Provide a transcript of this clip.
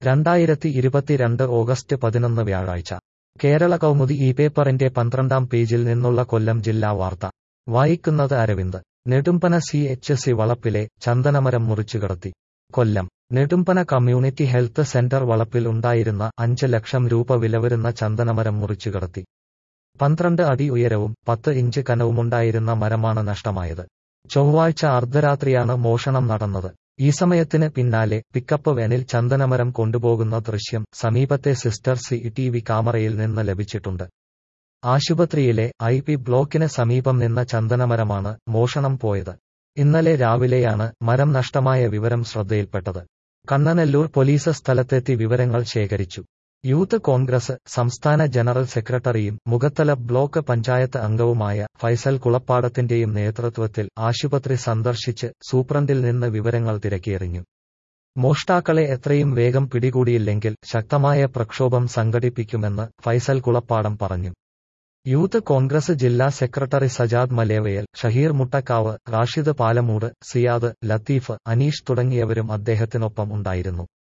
രണ്ടായിരത്തി ഇരുപത്തിരണ്ട് ഓഗസ്റ്റ് പതിനൊന്ന് വ്യാഴാഴ്ച കേരള കൗമുദി ഈ പേപ്പറിന്റെ പന്ത്രണ്ടാം പേജിൽ നിന്നുള്ള കൊല്ലം ജില്ലാ വാർത്ത വായിക്കുന്നത് Aravind Nedumbana C H C വളപ്പിലെ ചന്ദനമരം മുറിച്ചുകടത്തി Kollam Nedumbana community health centre വളപ്പിൽ ഉണ്ടായിരുന്ന അഞ്ച് ലക്ഷം രൂപ വില വരുന്ന ചന്ദനമരം മുറിച്ചുകടത്തി പന്ത്രണ്ട് അടി ഉയരവും പത്ത് ഇഞ്ച് കനവുമുണ്ടായിരുന്ന മരമാണ് നഷ്ടമായത് ചൊവ്വാഴ്ച അർദ്ധരാത്രിയാണ് മോഷണം നടന്നത് ഈ സമയത്തിന് പിന്നാലെ പിക്കപ്പ് വാനിൽ ചന്ദനമരം കൊണ്ടുപോകുന്ന ദൃശ്യം സമീപത്തെ സിസ്റ്റർ സി ടി വി ക്യാമറയിൽ നിന്ന് ലഭിച്ചിട്ടുണ്ട് ആശുപത്രിയിലെ ഐ പി ബ്ലോക്കിന് സമീപം നിന്ന ചന്ദനമരമാണ് മോഷണം പോയത് ഇന്നലെ രാവിലെയാണ് മരം നഷ്ടമായ വിവരം ശ്രദ്ധയിൽപ്പെട്ടത് കണ്ണനല്ലൂർ പോലീസ് സ്ഥലത്തെത്തി വിവരങ്ങൾ ശേഖരിച്ചു യൂത്ത് കോൺഗ്രസ് സംസ്ഥാന ജനറൽ സെക്രട്ടറിയും മുഖത്തല ബ്ലോക്ക് പഞ്ചായത്ത് അംഗവുമായ ഫൈസൽ കുളപ്പാടത്തിന്റെയും നേതൃത്വത്തിൽ ആശുപത്രി സന്ദർശിച്ച് സൂപ്രണ്ടിൽ നിന്ന് വിവരങ്ങൾ തിരക്കിയെറിഞ്ഞു മോഷ്ടാക്കളെ എത്രയും വേഗം പിടികൂടിയില്ലെങ്കിൽ ശക്തമായ പ്രക്ഷോഭം സംഘടിപ്പിക്കുമെന്ന് ഫൈസൽ കുളപ്പാടം പറഞ്ഞു യൂത്ത് കോൺഗ്രസ് ജില്ലാ സെക്രട്ടറി സജാദ് മലേവയൽ ഷഹീർ മുട്ടക്കാവ് റാഷിദ് പാലമൂട് സിയാദ് ലത്തീഫ് അനീഷ് തുടങ്ങിയവരും അദ്ദേഹത്തിനൊപ്പം ഉണ്ടായിരുന്നു